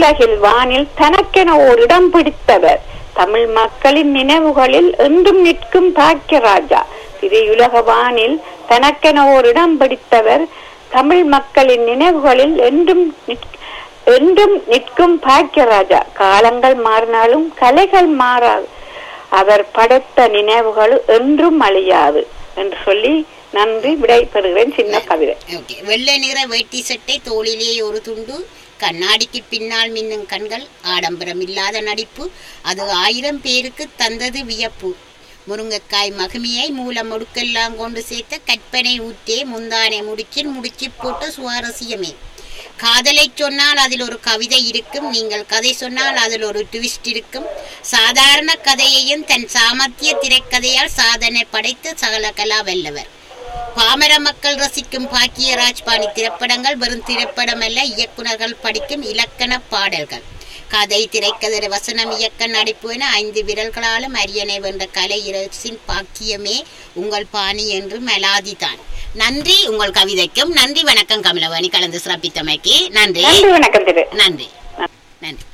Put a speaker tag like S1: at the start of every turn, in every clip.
S1: திரையுலகில் வானில் தனக்கென ஓர் இடம் பிடித்தவர் தமிழ் மக்களின் நினைவுகளில் என்றும் நிற்கும் பாக்கியராஜா திரையுலக வானில் தனக்கென ஓர் இடம் பிடித்தவர் தமிழ் மக்களின் நினைவுகளில் என்றும் நிற்க- என்றும் நிற்கும் பாக்கியராஜா காலங்கள் மாறினாலும் கலைகள் மாறாது அவர் படைத்த நினைவுகள் என்றும் அழியாது என்று சொல்லி நன்றி விடை பெறுகிறேன் சின்ன கவிதை
S2: ஓகே வெள்ளை நிற வேட்டி சட்டை தோளிலே ஒரு துண்டு கண்ணாடிக்கு பின்னால் மின்னும் கண்கள் ஆடம்பரம் இல்லாத நடிப்பு அது ஆயிரம் பேருக்கு தந்தது வியப்பு முருங்கைக்காய் மகிமையை மூல முடுக்கெல்லாம் கொண்டு சேர்த்த கற்பனை ஊற்றே முந்தானை முடிச்சில் முடிச்சு போட்ட சுவாரஸ்யமே காதலை சொன்னால் அதில் ஒரு கவிதை இருக்கும் நீங்கள் கதை சொன்னால் அதில் ஒரு ட்விஸ்ட் இருக்கும் சாதாரண கதையையும் தன் சாமர்த்திய திரைக்கதையால் சாதனை படைத்து சகல கலா வெல்லவர் பாமர மக்கள் ரசிக்கும் பாக்கியராஜ் பாணி திரைப்படங்கள் வெறும் திரைப்படம் அல்ல இயக்குனர்கள் படிக்கும் இலக்கண பாடல்கள் கதை திரைக்கதை வசனம் இயக்க நடிப்பு என ஐந்து விரல்களாலும் அரியணை வென்ற கலை இரசின் பாக்கியமே உங்கள் பாணி என்று மலாதிதான் நன்றி உங்கள் கவிதைக்கும் நன்றி வணக்கம் கமலவாணி கலந்து சிறப்பித்தமைக்கு நன்றி
S1: நன்றி வணக்கம் திரு
S2: நன்றி நன்றி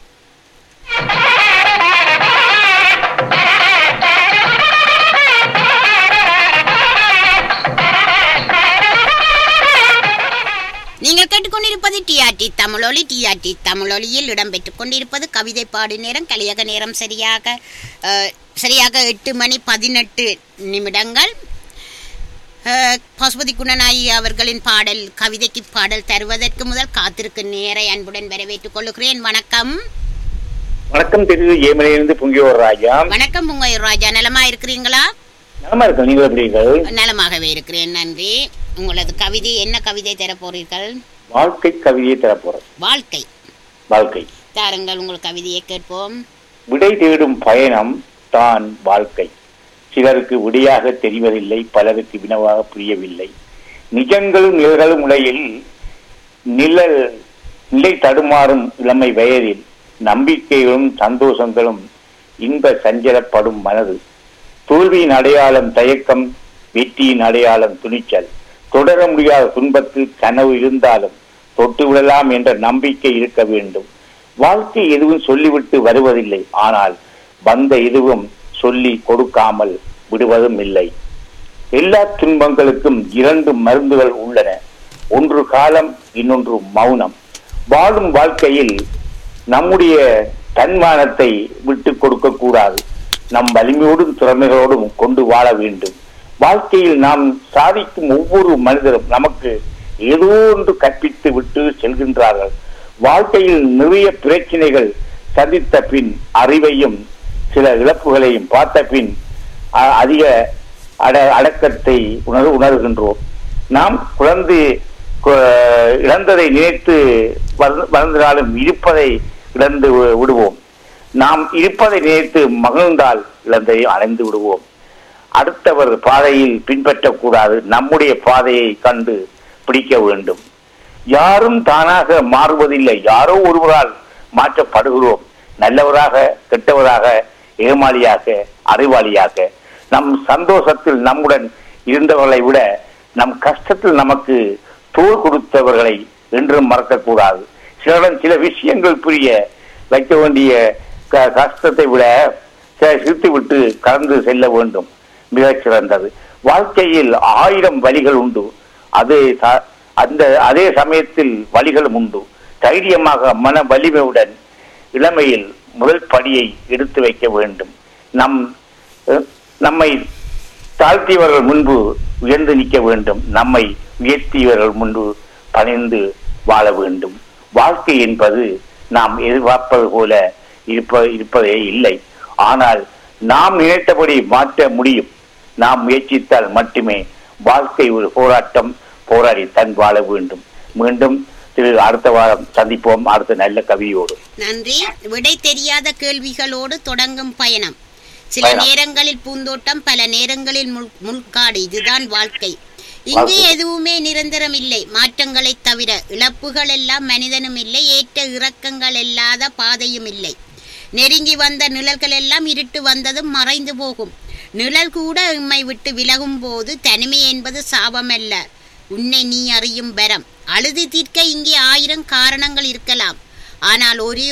S2: நீங்கள் கேட்டுக்கொண்டிருப்பது டிஆர்டி தமிழொலி டிஆர்டி தமிழொலியில் இடம்பெற்றுக் கொண்டிருப்பது கவிதை பாடு நேரம் கலியக நேரம் சரியாக அஹ், சரியாக எட்டு மணி பதினெட்டு நிமிடங்கள் அஹ், பசுபதி குணநாயகி அவர்களின் பாடல் கவிதைக்கு பாடல் தருவதற்கு முதல் காத்திருக்கும் நேரை அன்புடன் வரவேற்றுக் கொள்கிறேன் வணக்கம்
S3: வணக்கம் திரு ஏமலையிலிருந்து பொங்கியோர் ராஜா
S2: வணக்கம் உங்க ராஜா நலமா இருக்கிறீங்களா
S3: நலமா இருக்கும் நீங்கள் எப்படி இருக்கீர்கள்?
S2: நலமாகவே இருக்கிறேன் நன்றி உங்களது கவிதை என்ன கவிதை தர போறீர்கள்
S3: வாழ்க்கை கவிதையை தரப்போறேன்
S2: வாழ்க்கை
S3: வாழ்க்கை
S2: தாருங்கள் உங்கள் கவிதையை கேட்போம்
S3: விடை தேடும் பயணம் தான் வாழ்க்கை சிலருக்கு விடையாக தெரிவதில்லை பலருக்கு வினவாக புரியவில்லை நிஜங்களும் நிழல்களும் உலகில் நிழல் நிலை தடுமாறும் இளமை வயதில் நம்பிக்கைகளும் சந்தோஷங்களும் இன்ப சஞ்சலப்படும் மனது தோல்வியின் அடையாளம் தயக்கம் வெற்றியின் அடையாளம் துணிச்சல் தொடர முடியாத துன்பத்தில் கனவு இருந்தாலும் தொட்டு விடலாம் என்ற நம்பிக்கை இருக்க வேண்டும் வாழ்க்கை எதுவும் சொல்லிவிட்டு வருவதில்லை ஆனால் வந்த எதுவும் சொல்லி கொடுக்காமல் விடுவதும் இல்லை எல்லா துன்பங்களுக்கும் இரண்டு மருந்துகள் உள்ளன ஒன்று காலம் இன்னொன்று மௌனம் வாழும் வாழ்க்கையில் நம்முடைய தன்மானத்தை விட்டு கொடுக்க கூடாது நம் வலிமையோடும் திறமைகளோடும் கொண்டு வாழ வேண்டும் வாழ்க்கையில் நாம் சாதிக்கும் ஒவ்வொரு மனிதரும் நமக்கு ஏதோ ஒன்று கற்பித்து விட்டு செல்கின்றார்கள் வாழ்க்கையில் நிறைய பிரச்சனைகள் சந்தித்த பின் அறிவையும் சில இழப்புகளையும் பார்த்த பின் அ- அதிக அட அடக்கத்தை உணர் உணர்கின்றோம் நாம் குழந்தை கு- இழந்ததை நினைத்து வளர்ந்து- வளர்ந்தாலும் இருப்பதை இழந்து வி- விடுவோம் நாம் இருப்பதை நினைத்து மகிழ்ந்தால் இழந்ததை அடைந்து விடுவோம் அடுத்தவர் பாதையில் பின்பற்றக்கூடாது நம்முடைய பாதையை கண்டு பிடிக்க வேண்டும் யாரும் தானாக மாறுவதில்லை யாரோ ஒருவரால் மாற்றப்படுகிறோம் நல்லவராக கெட்டவராக ஏமாளியாக அறிவாளியாக நம் சந்தோஷத்தில் நம்முடன் இருந்தவர்களை விட நம் கஷ்டத்தில் நமக்கு தோல் கொடுத்தவர்களை என்றும் மறக்கக்கூடாது சிலரிடம் சில விஷயங்கள் புரிய வைக்க வேண்டிய க- கஷ்டத்தை விட சில சிரித்து விட்டு கடந்து செல்ல வேண்டும் மிகச் சிறந்தது வாழ்க்கையில் ஆயிரம் வழிகள் உண்டு அது ச- அந்த அதே சமயத்தில் வழிகளும் உண்டு தைரியமாக மன வலிமையுடன் இளமையில் முதல் படியை எடுத்து வைக்க வேண்டும் நம் அஹ், நம்மை தாழ்த்தியவர்கள் முன்பு உயர்ந்து நிற்க வேண்டும் நம்மை உயர்த்தியவர்கள் முன்பு பணிந்து வாழ வேண்டும் வாழ்க்கை என்பது நாம் எதிர்பார்ப்பது போல இருப்ப இருப்பதே இல்லை ஆனால் நாம் நினைத்தபடி மாற்ற முடியும் நாம் முயற்சித்தால் மட்டுமே வாழ்க்கை ஒரு போராட்டம் போராடி தன் வாழ வேண்டும் மீண்டும் திரு அடுத்த வாரம் சந்திப்போம் அடுத்த நல்ல கவியோடு
S2: நன்றி விடை தெரியாத கேள்விகளோடு தொடங்கும் பயணம் சில
S3: பயணம்.
S2: நேரங்களில் பூந்தோட்டம் பல நேரங்களில் முள்- முள்காடு இதுதான் வாழ்க்கை இங்கே
S3: வாழ்க்கை.
S2: எதுவுமே நிரந்தரம் இல்லை மாற்றங்களை தவிர இழப்புகள் எல்லாம் மனிதனும் இல்லை ஏற்ற இறக்கங்கள் இல்லாத பாதையும் இல்லை நெருங்கி வந்த நிழல்கள் எல்லாம் இருட்டு வந்ததும் மறைந்து போகும் நிழல் கூட உம்மை விட்டு விலகும் போது தனிமை என்பது சாபமல்ல உன்னை நீ அறியும் வரம் அழுது தீர்க்க இங்கே ஆயிரம் காரணங்கள் இருக்கலாம் ஆனால் ஒரே